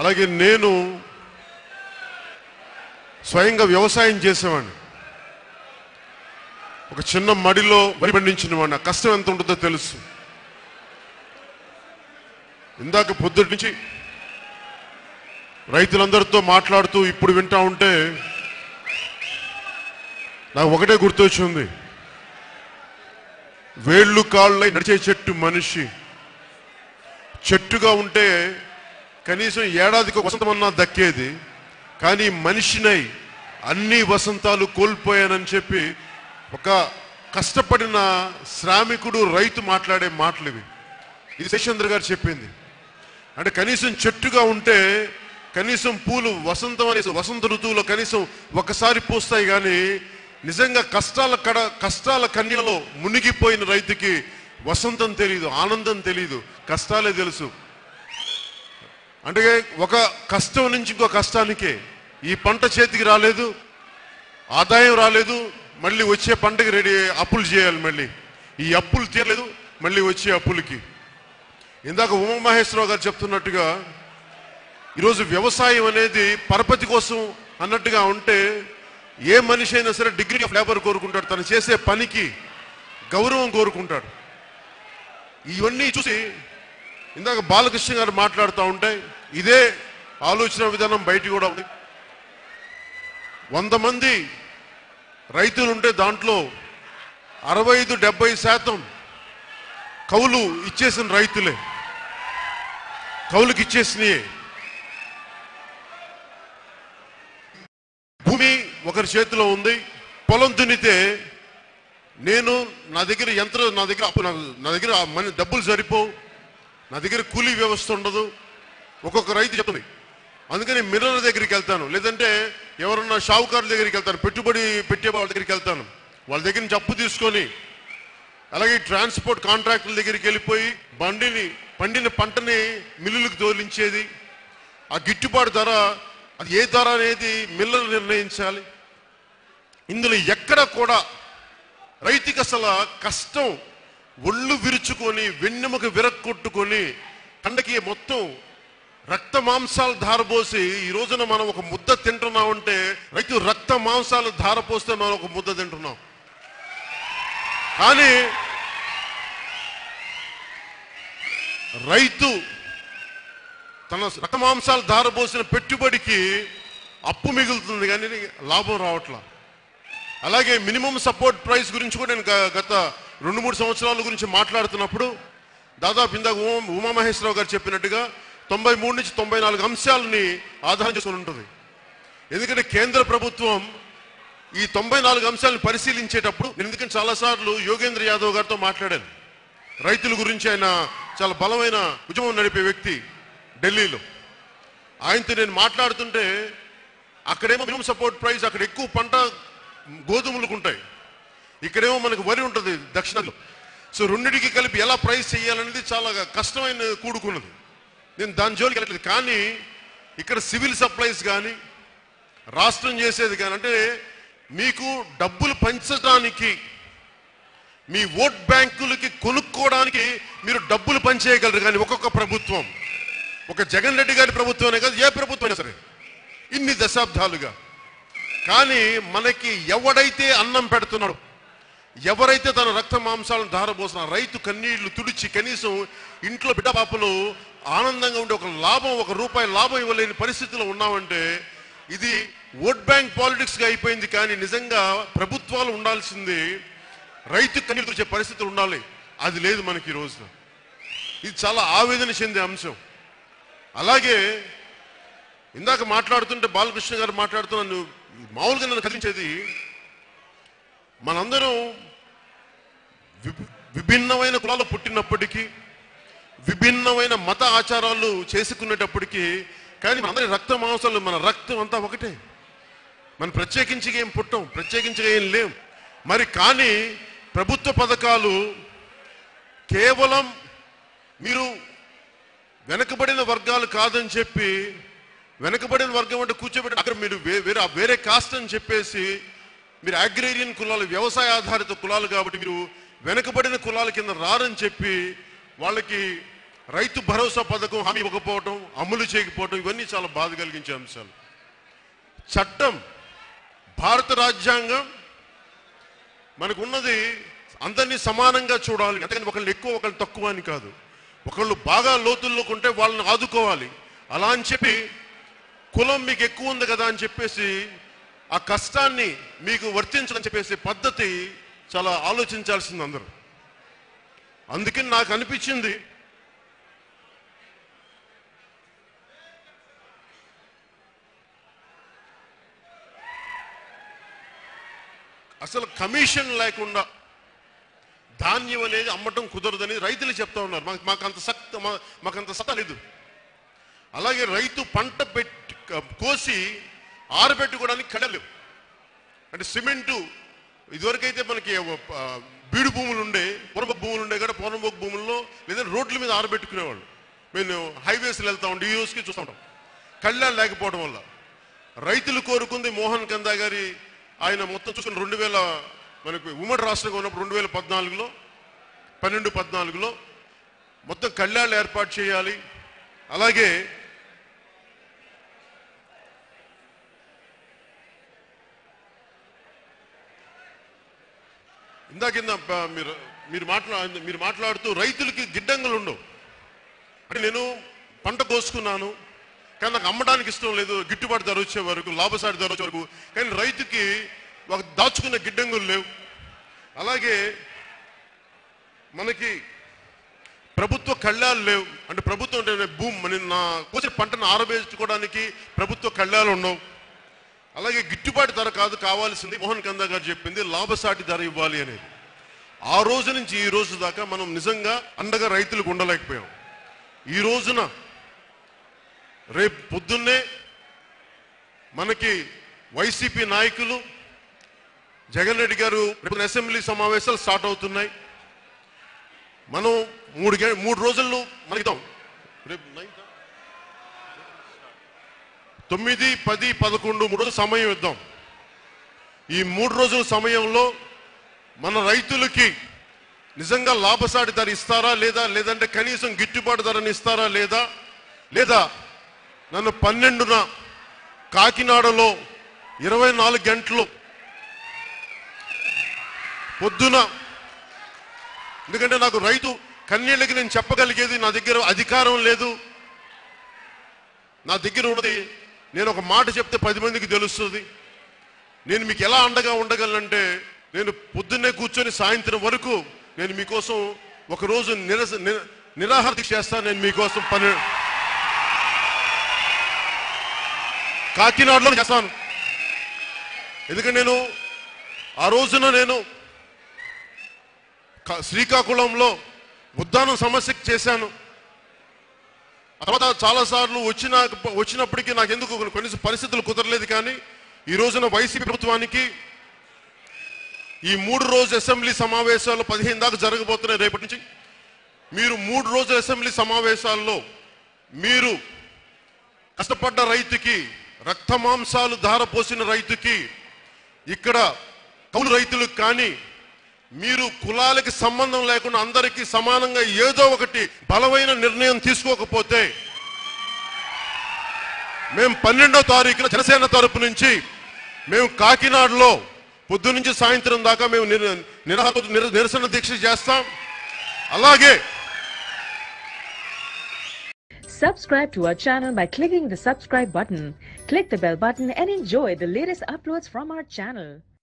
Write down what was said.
అలాగే నేను స్వయంగా వ్యవసాయం చేసేవాడిని ఒక చిన్న మడిలో వరి పండించిన వాడిని ఆ కష్టం ఎంత ఉంటుందో తెలుసు ఇందాక పొద్దుటి నుంచి రైతులందరితో మాట్లాడుతూ ఇప్పుడు వింటా ఉంటే నాకు ఒకటే గుర్తొచ్చింది వేళ్ళు కాళ్ళై నడిచే చెట్టు మనిషి చెట్టుగా ఉంటే కనీసం ఏడాదికి ఒక వసంతమన్నా దక్కేది కానీ మనిషినై అన్ని వసంతాలు కోల్పోయానని చెప్పి ఒక కష్టపడిన శ్రామికుడు రైతు మాట్లాడే మాటలు ఇవి ఇది శశేంద్ర గారు చెప్పింది అంటే కనీసం చెట్టుగా ఉంటే కనీసం పూలు వసంతం అనే వసంత ఋతువులో కనీసం ఒకసారి పూస్తాయి కానీ నిజంగా కష్టాల కడ కష్టాల కన్యలో మునిగిపోయిన రైతుకి వసంతం తెలియదు ఆనందం తెలియదు కష్టాలే తెలుసు అంటే ఒక కష్టం నుంచి ఇంకో కష్టానికే ఈ పంట చేతికి రాలేదు ఆదాయం రాలేదు మళ్ళీ వచ్చే పంటకి రెడీ అప్పులు చేయాలి మళ్ళీ ఈ అప్పులు తీరలేదు మళ్ళీ వచ్చే అప్పులకి ఇందాక ఉమామహేశ్వరరావు గారు చెప్తున్నట్టుగా ఈరోజు వ్యవసాయం అనేది పరపతి కోసం అన్నట్టుగా ఉంటే ఏ మనిషి అయినా సరే డిగ్రీ ఆఫ్ లేబర్ కోరుకుంటాడు తను చేసే పనికి గౌరవం కోరుకుంటాడు ఇవన్నీ చూసి ఇందాక బాలకృష్ణ గారు మాట్లాడుతూ ఉంటే ఇదే ఆలోచన విధానం బయట కూడా ఉంది వంద మంది రైతులు ఉంటే దాంట్లో అరవై ఐదు డెబ్బై శాతం కౌలు ఇచ్చేసిన రైతులే కౌలుకి ఇచ్చేసినాయే భూమి ఒకరి చేతిలో ఉంది పొలం దున్నితే నేను నా దగ్గర యంత్రం నా దగ్గర అప్పు నాకు నా దగ్గర ఆ మనీ డబ్బులు సరిపోవు నా దగ్గర కూలీ వ్యవస్థ ఉండదు ఒక్కొక్క రైతు చెప్తుంది అందుకని మిర్రర్ దగ్గరికి వెళ్తాను లేదంటే ఎవరన్నా షావుకారు దగ్గరికి వెళ్తాను పెట్టుబడి పెట్టే వాళ్ళ దగ్గరికి వెళ్తాను వాళ్ళ దగ్గర నుంచి అప్పు తీసుకొని అలాగే ట్రాన్స్పోర్ట్ కాంట్రాక్టుల దగ్గరికి వెళ్ళిపోయి బండిని పండిన పంటని మిల్లులకు తోలించేది ఆ గిట్టుబాటు ధర అది ఏ ధర అనేది మిల్లలు నిర్ణయించాలి ఇందులో ఎక్కడ కూడా రైతుకి అసలు కష్టం ఒళ్ళు విరుచుకొని వెన్నెముక విరక్కొట్టుకొని కండకి మొత్తం రక్త మాంసాలు ధారపోసి ఈ రోజున మనం ఒక ముద్ద తింటున్నామంటే రైతు రక్త మాంసాలు ధారపోస్తే మనం ఒక ముద్ద తింటున్నాం కానీ రైతు తన రక్త మాంసాలు ధారపోసిన పెట్టుబడికి అప్పు మిగులుతుంది కానీ లాభం రావట్లా అలాగే మినిమం సపోర్ట్ ప్రైస్ గురించి కూడా నేను గ- గత రెండు మూడు సంవత్సరాల గురించి మాట్లాడుతున్నప్పుడు దాదాపు ఇందాక ఉమా ఉమామహేశ్వరరావు గారు చెప్పినట్టుగా తొంభై మూడు నుంచి తొంభై నాలుగు అంశాలని ఆధారం చేసుకుని ఉంటుంది ఎందుకంటే కేంద్ర ప్రభుత్వం ఈ తొంభై నాలుగు అంశాలను పరిశీలించేటప్పుడు నేను ఎందుకంటే చాలాసార్లు యోగేంద్ర యాదవ్ గారితో మాట్లాడాను రైతుల గురించి ఆయన చాలా బలమైన ఉద్యమం నడిపే వ్యక్తి ఢిల్లీలో ఆయనతో నేను మాట్లాడుతుంటే అక్కడేమో మినిమం సపోర్ట్ ప్రైస్ అక్కడ ఎక్కువ పంట గోధుమలకు ఉంటాయి ఇక్కడేమో మనకు వరి ఉంటుంది దక్షిణంలో సో రెండింటికి కలిపి ఎలా ప్రైస్ చేయాలనేది చాలా కష్టమైన కూడుకున్నది నేను దాని జోలికి వెళ్ళట్లేదు కానీ ఇక్కడ సివిల్ సప్లైస్ కానీ రాష్ట్రం చేసేది కానీ అంటే మీకు డబ్బులు పంచడానికి మీ ఓట్ బ్యాంకులకి కొనుక్కోవడానికి మీరు డబ్బులు పంచేయగలరు కానీ ఒక్కొక్క ప్రభుత్వం ఒక జగన్ రెడ్డి గారి ప్రభుత్వమే కాదు ఏ ప్రభుత్వం అయినా సరే ఇన్ని దశాబ్దాలుగా కానీ మనకి ఎవడైతే అన్నం పెడుతున్నాడు ఎవరైతే తన రక్త మాంసాలను ధారపోసిన రైతు కన్నీళ్లు తుడిచి కనీసం ఇంట్లో బిడ్డ పాపలు ఆనందంగా ఉండే ఒక లాభం ఒక రూపాయి లాభం ఇవ్వలేని పరిస్థితిలో ఉన్నామంటే ఇది ఓట్ బ్యాంక్ పాలిటిక్స్ గా అయిపోయింది కానీ నిజంగా ప్రభుత్వాలు ఉండాల్సింది రైతు కన్నీళ్లు తుడిచే పరిస్థితులు ఉండాలి అది లేదు మనకి ఈ రోజున ఇది చాలా ఆవేదన చెందే అంశం అలాగే ఇందాక మాట్లాడుతుంటే బాలకృష్ణ గారు మాట్లాడుతున్నాను మామూలుగా నన్ను కదిలించేది మనందరం విభి- విభిన్నమైన కులాలు పుట్టినప్పటికీ విభిన్నమైన మత ఆచారాలు చేసుకునేటప్పటికీ కానీ మనందరి రక్త మాంసాలు మన రక్తం అంతా ఒకటే మనం ప్రత్యేకించి ఏం పుట్టం ప్రత్యేకించి ఏం లేం మరి కానీ ప్రభుత్వ పథకాలు కేవలం మీరు వెనకబడిన వర్గాలు కాదని చెప్పి వెనకబడిన వర్గం అంటే కూర్చోబెట్టి అక్కడ మీరు వే- వేరే వేరే కాస్ట్ అని చెప్పేసి మీరు అగ్రేరియన్ కులాలు వ్యవసాయ ఆధారిత కులాలు కాబట్టి మీరు వెనకబడిన కులాల కింద రారని చెప్పి వాళ్ళకి రైతు భరోసా పథకం హామీ ఇవ్వకపోవటం అమలు చేయకపోవటం ఇవన్నీ చాలా బాధ కలిగించే అంశాలు చట్టం భారత రాజ్యాంగం మనకున్నది అందరినీ సమానంగా చూడాలి అంతేకాని ఒకళ్ళు ఎక్కువ ఒకళ్ళు తక్కువ అని కాదు ఒకళ్ళు బాగా లోతుల్లోకి ఉంటే వాళ్ళని ఆదుకోవాలి అలా అని చెప్పి కులం మీకు ఎక్కువ ఉంది కదా అని చెప్పేసి ఆ కష్టాన్ని మీకు వర్తించదని చెప్పేసి పద్ధతి చాలా ఆలోచించాల్సింది అందరూ అందుకని నాకు అనిపించింది అసలు కమిషన్ లేకుండా ధాన్యం అనేది అమ్మటం కుదరదని రైతులు చెప్తా ఉన్నారు మాకు మాకు అంత సక్త మా- మాకు అంత సత్తా లేదు అలాగే రైతు పంట పెట్టి కోసి ఆరబెట్టుకోవడానికి కడలేవు అంటే సిమెంటు ఇదివరకైతే మనకి ఆ, బీడు భూములు ఉండే పొరబొక్క భూములు ఉండే కూడా పొరబొక్క భూముల్లో లేదా రోడ్ల మీద ఆరబెట్టుకునేవాళ్ళు మేము హైవేస్లో వెళ్తా ఉండి ఈ రోజుకి చూస్తూ ఉంటాం కళ్ళాలు లేకపోవడం వల్ల రైతులు కోరుకుంది మోహన్ కందా గారి ఆయన మొత్తం చూసుకుని రెండు వేల మనకు ఉమ్మడి రాష్ట్రంగా ఉన్నప్పుడు రెండు వేల పద్నాలుగులో పన్నెండు పద్నాలుగులో మొత్తం కళ్యాణాలు ఏర్పాటు చేయాలి అలాగే ఇందాకింద ప- మీరు మీరు మాట్లా మీరు మాట్లాడుతూ రైతులకి గిడ్డంగులు ఉండవు అంటే నేను పంట కోసుకున్నాను కానీ నాకు అమ్మడానికి ఇష్టం లేదు గిట్టుబాటు ధర వచ్చే వరకు లాభసాటి ధర వచ్చే వరకు కానీ రైతుకి ఒక దాచుకున్న గిడ్డంగులు లేవు అలాగే మనకి ప్రభుత్వ కళ్ళాలు లేవు అంటే ప్రభుత్వం అంటే భూమి మన నా కోసిన పంటను ఆరబేసుకోవడానికి ప్రభుత్వ కళ్ళాలు ఉండవు అలాగే గిట్టుబాటు ధర కాదు కావాల్సింది మోహన్ కందా గారు చెప్పింది లాభసాటి ధర ఇవ్వాలి అనేది ఆ రోజు నుంచి ఈ రోజు దాకా మనం నిజంగా అండగా రైతులకు ఉండలేకపోయాం ఈ రోజున రేపు పొద్దున్నే మనకి వైసీపీ నాయకులు జగన్ రెడ్డి గారు రేపు అసెంబ్లీ సమావేశాలు స్టార్ట్ అవుతున్నాయి మనం మూడు గంట మూడు రోజుల్లో మనకిద్దాం రేపు నైన్త్ తొమ్మిది పది పదకొండు మూడు రోజులు సమయం ఇద్దాం ఈ మూడు రోజుల సమయంలో మన రైతులకి నిజంగా లాభసాటి ధర ఇస్తారా లేదా లేదంటే కనీసం గిట్టుబాటు ధరని ఇస్తారా లేదా లేదా నన్ను పన్నెండున కాకినాడలో ఇరవై నాలుగు గంటలు పొద్దున ఎందుకంటే నాకు రైతు కన్నీళ్ళకి నేను చెప్పగలిగేది నా దగ్గర అధికారం లేదు నా దగ్గర ఉన్నది నేను ఒక మాట చెప్తే పది మందికి తెలుస్తుంది నేను మీకు ఎలా అండగా ఉండగలనంటే నేను పొద్దున్నే కూర్చొని సాయంత్రం వరకు నేను మీకోసం ఒక రోజు నిరస నిర- నిరాహార దీక్ష చేస్తాను నేను మీకోసం పని కాకినాడలో చేస్తాను ఎందుకంటే నేను ఆ రోజున నేను క- శ్రీకాకుళంలో ఉద్దానం సమస్యకు చేశాను ఆ తర్వాత చాలా సార్లు వచ్చిన వచ్చినప్పటికీ నాకు ఎందుకు కొన్ని పరిస్థితులు కుదరలేదు కానీ ఈ రోజున వైసీపీ ప్రభుత్వానికి ఈ మూడు రోజు అసెంబ్లీ సమావేశాలు పదిహేను దాకా జరగబోతున్నాయి రేపటి నుంచి మీరు మూడు రోజుల అసెంబ్లీ సమావేశాల్లో మీరు కష్టపడ్డ రైతుకి రక్త మాంసాలు ధారపోసిన రైతుకి ఇక్కడ కౌలు రైతులకు కానీ మీరు కులాలకి సంబంధం లేకుండా అందరికీ సమానంగా ఏదో ఒకటి బలమైన నిర్ణయం తీసుకోకపోతే మేము పన్నెండో తారీఖున జనసేన తరపు నుంచి మేము కాకినాడలో పొద్దు నుంచి సాయంత్రం దాకా మేము నిర- నిరాహార నిర- నిరసన దీక్ష చేస్తాం అలాగే Subscribe to our channel by clicking the subscribe button. Click the bell button and enjoy the latest uploads from our channel.